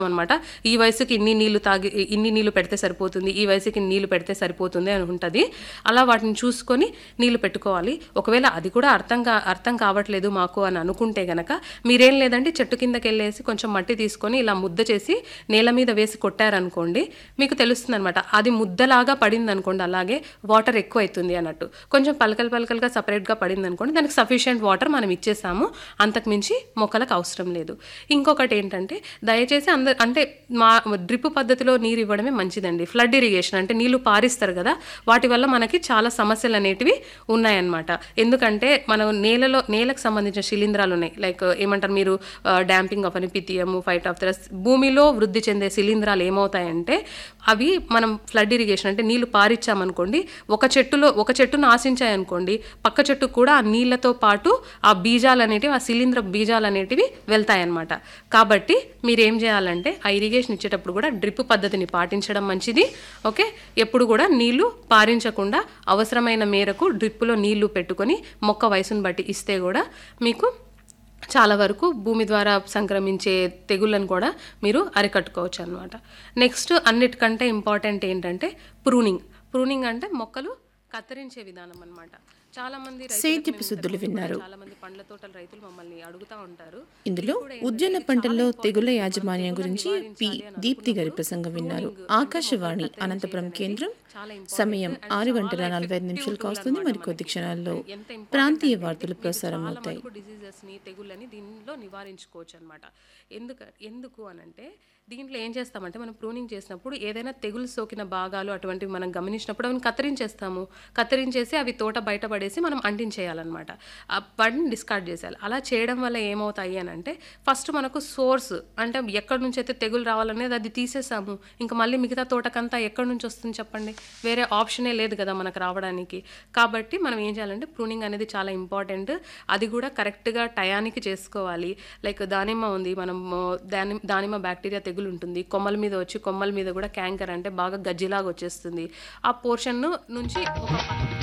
అనమాట ఈ వయసుకి ఇన్ని నీళ్లు తాగి ఇన్ని నీళ్లు పెడితే సరిపోతుంది ఈ వయసుకి ఇన్ని నీళ్లు పెడితే సరిపోతుంది అని ఉంటుంది అలా వాటిని చూసుకొని నీళ్లు పెట్టుకోవాలి ఒకవేళ అది కూడా అర్థం కా అర్థం కావట్లేదు మాకు అని అనుకుంటే గనక మీరేం లేదంటే చెట్టు కిందకి వెళ్ళేసి కొంచెం మట్టి తీసుకొని ఇలా ముద్ద చేసి నేల మీద వేసి కొట్టారనుకోండి మీకు తెలుస్తుంది అనమాట అది ముద్దలాగా పడింది అనుకోండి అలాగే వాటర్ ఎక్కువ అవుతుంది అన్నట్టు కొంచెం పలకలు పలకలుగా సపరేట్గా పడింది అనుకోండి దానికి సఫిషియెంట్ వాటర్ మనం ఇచ్చేసాము అంతకు మించి మొక్కలకు అవసరం లేదు ఇంకొకటి ఏంటంటే దయచేసి అందరు అంటే మా డ్రిప్ పద్ధతిలో నీరు ఇవ్వడమే మంచిదండి ఫ్లడ్ ఇరిగేషన్ అంటే నీళ్లు పారిస్తారు కదా వాటి వల్ల మనకి చాలా సమస్యలు అనేటివి ఉన్నాయన్నమాట ఎందుకంటే మనం నేలలో నేలకు సంబంధించిన శిలీంధ్రాలు ఉన్నాయి లైక్ ఏమంటారు మీరు డ్యాంపింగ్ ఆఫ్ అని పితియము ఫైట్ ఆఫ్ థ్రస్ భూమిలో వృద్ధి చెందే శిలీంధ్రాలు ఏమవుతాయంటే అవి మనం ఫ్లడ్ ఇరిగేషన్ అంటే నీళ్లు పారిచ్చామనుకోండి ఒక చెట్టులో ఒక చెట్టును ఆశించాయనుకోండి పక్క చెట్టు కూడా ఆ నీళ్లతో పాటు ఆ బీజాలు అనేటివి ఆ శిలీంధ్ర బీజాలు అనేటివి వెళ్తాయన్నమాట కాబట్టి మీరు ఏం చేయాలంటే ఆ ఇరిగేషన్ ఇచ్చేటప్పుడు కూడా డ్రిప్ పద్ధతిని పాటించడం మంచిది ఓకే ఎప్పుడు కూడా నీళ్లు పారించకుండా అవసరమైన మేరకు డ్రిప్పులో నీళ్లు పెట్టుకొని మొక్క వయసును బట్టి ఇస్తే కూడా మీకు చాలా వరకు భూమి ద్వారా సంక్రమించే తెగుళ్ళను కూడా మీరు అరికట్టుకోవచ్చు అనమాట నెక్స్ట్ అన్నిటికంటే ఇంపార్టెంట్ ఏంటంటే ప్రూనింగ్ ప్రూనింగ్ అంటే మొక్కలు కత్తిరించే విధానం అనమాట చాలా మంది రైతులకు సేద్యపు మేము శుద్ధులు ఇంతకుముందు కూడా విన్నారు. చాలా మంది పండ్ల తోటల రైతులు మమ్మల్ని అడుగుతా ఉంటారు ఇందులో ఉద్యాన పంటల్లో తెగుళ్ల యాజమాన్యం గురించి పి దీప్తి గారి ప్రసంగం విన్నారు ఆకాశవాణి అనంతపురం కేంద్రం సమయం ఆరు గంటల నలభై ఐదు నిమిషాలు కాస్తుంది మరి కొద్ది క్షణాల్లో ప్రాంతీయ వార్తలు ప్రసారం అవుతాయి డిసీజెస్ని తెగుళ్ళని దీనిలో నివారించుకోవచ్చు అనమాట ఎందుకు ఎందుకు అనంటే దీంట్లో ఏం చేస్తామంటే మనం ప్రూనింగ్ చేసినప్పుడు ఏదైనా తెగులు సోకిన భాగాలు అటువంటివి మనం గమనించినప్పుడు అవి కత్తిరించేస్తాము కత్తిరించేసి అవి తోట బయటపడేసి మనం అంటించేయాలన్నమాట ఆ వాటిని డిస్కార్డ్ చేసేయాలి అలా చేయడం వల్ల ఏమవుతాయి అని అంటే ఫస్ట్ మనకు సోర్స్ అంటే ఎక్కడి నుంచి అయితే తెగులు రావాలనేది అది తీసేసాము ఇంకా మళ్ళీ మిగతా తోటకంతా ఎక్కడి నుంచి వస్తుంది చెప్పండి వేరే ఆప్షనే లేదు కదా మనకు రావడానికి కాబట్టి మనం ఏం చేయాలంటే ప్రూనింగ్ అనేది చాలా ఇంపార్టెంట్ అది కూడా కరెక్ట్గా టయానికి చేసుకోవాలి లైక్ దానిమ్మ ఉంది మనం ఆ, దాని దానిమ్మ బ్యాక్టీరియా తెగులు ఉంటుంది కొమ్మల మీద వచ్చి కొమ్మల మీద కూడా క్యాంకర్ అంటే బాగా గజ్జిలాగా వచ్చేస్తుంది ఆ పోర్షన్ నుంచి ఒక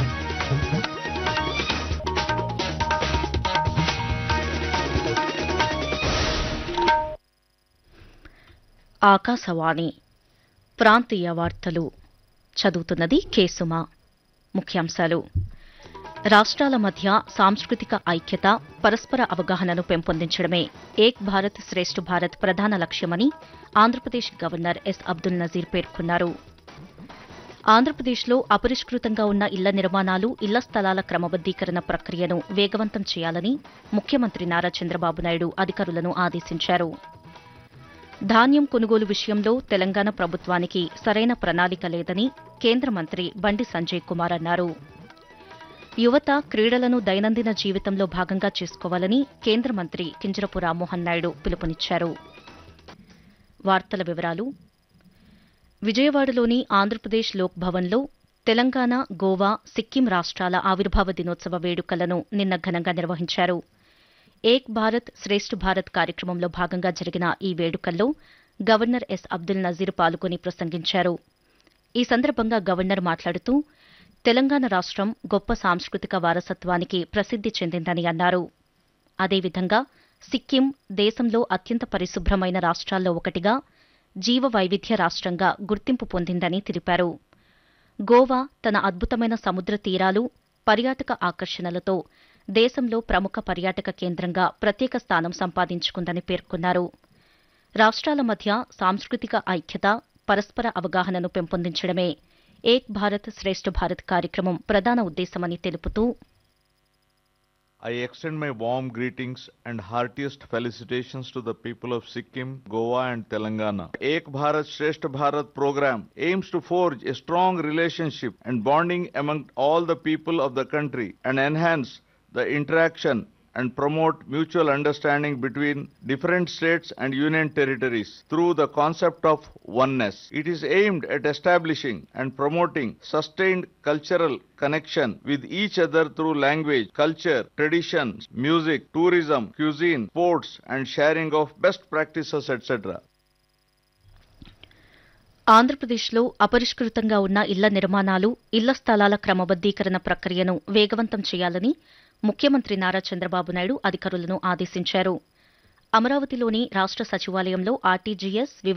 ఆకాశవాణి ప్రాంతీయ వార్తలు చదువుతున్నది కేసుమ ముఖ్యాంశాలు రాష్ట్రాల మధ్య సాంస్కృతిక ఐక్యత పరస్పర అవగాహనను పెంపొందించడమే ఏక్ భారత్ శ్రేష్ఠ భారత్ ప్రధాన లక్ష్యమని ఆంధ్రప్రదేశ్ గవర్నర్ ఎస్ అబ్దుల్ నజీర్ పేర్కొన్నారు ఆంధ్రప్రదేశ్లో అపరిష్కృతంగా ఉన్న ఇళ్ల నిర్మాణాలు ఇళ్ల స్థలాల క్రమబద్దీకరణ ప్రక్రియను వేగవంతం చేయాలని ముఖ్యమంత్రి నారా చంద్రబాబు నాయుడు అధికారులను ఆదేశించారు ధాన్యం కొనుగోలు విషయంలో తెలంగాణ ప్రభుత్వానికి సరైన ప్రణాళిక లేదని కేంద్ర మంత్రి బండి సంజయ్ కుమార్ అన్నారు యువత క్రీడలను దైనందిన జీవితంలో భాగంగా చేసుకోవాలని కేంద్ర మంత్రి కింజరపు రామ్మోహన్ నాయుడు పిలుపునిచ్చారు వార్తల వివరాలు విజయవాడలోని ఆంధ్రప్రదేశ్ లోక్ భవన్లో తెలంగాణ గోవా సిక్కిం రాష్ట్రాల ఆవిర్భావ దినోత్సవ వేడుకలను నిన్న ఘనంగా నిర్వహించారు ఏక్ భారత్ శ్రేష్ఠ భారత్ కార్యక్రమంలో భాగంగా జరిగిన ఈ వేడుకల్లో గవర్నర్ ఎస్ అబ్దుల్ నజీర్ పాల్గొని ప్రసంగించారు ఈ సందర్భంగా గవర్నర్ మాట్లాడుతూ తెలంగాణ రాష్ట్రం గొప్ప సాంస్కృతిక వారసత్వానికి ప్రసిద్ది చెందిందని అన్నారు అదేవిధంగా సిక్కిం దేశంలో అత్యంత పరిశుభ్రమైన రాష్ట్రాల్లో ఒకటిగా జీవ వైవిధ్య రాష్ట్రంగా గుర్తింపు పొందిందని తెలిపారు గోవా తన అద్భుతమైన సముద్ర తీరాలు పర్యాటక ఆకర్షణలతో దేశంలో ప్రముఖ పర్యాటక కేంద్రంగా ప్రత్యేక స్థానం సంపాదించుకుందని పేర్కొన్నారు రాష్ట్రాల మధ్య సాంస్కృతిక ఐక్యత పరస్పర అవగాహనను పెంపొందించడమే ఏక్ భారత్ శ్రేష్ఠ భారత్ కార్యక్రమం ప్రధాన ఉద్దేశమని తెలుపుతూ I extend my warm greetings and heartiest felicitations to the people of Sikkim, Goa and Telangana. Ek Bharat Shresth Bharat program aims to forge a strong relationship and bonding among all the people of the country and enhance the interaction and promote mutual understanding between different states and union territories through the concept of oneness. It is aimed at establishing and promoting sustained cultural connection with each other through language, culture, traditions, music, tourism, cuisine, sports, and sharing of best practices, etc. ఆంధ్రప్రదేశ్లో అపరిష్కృతంగా ఉన్న ఇళ్ల నిర్మాణాలు ఇళ్ల స్థలాల క్రమబద్దీకరణ ప్రక్రియను వేగవంతం చేయాలని ముఖ్యమంత్రి నారా చంద్రబాబు నాయుడు అధికారులను ఆదేశించారు అమరావతిలోని రాష్ట్ర సచివాలయంలో ఆర్టీజీఎస్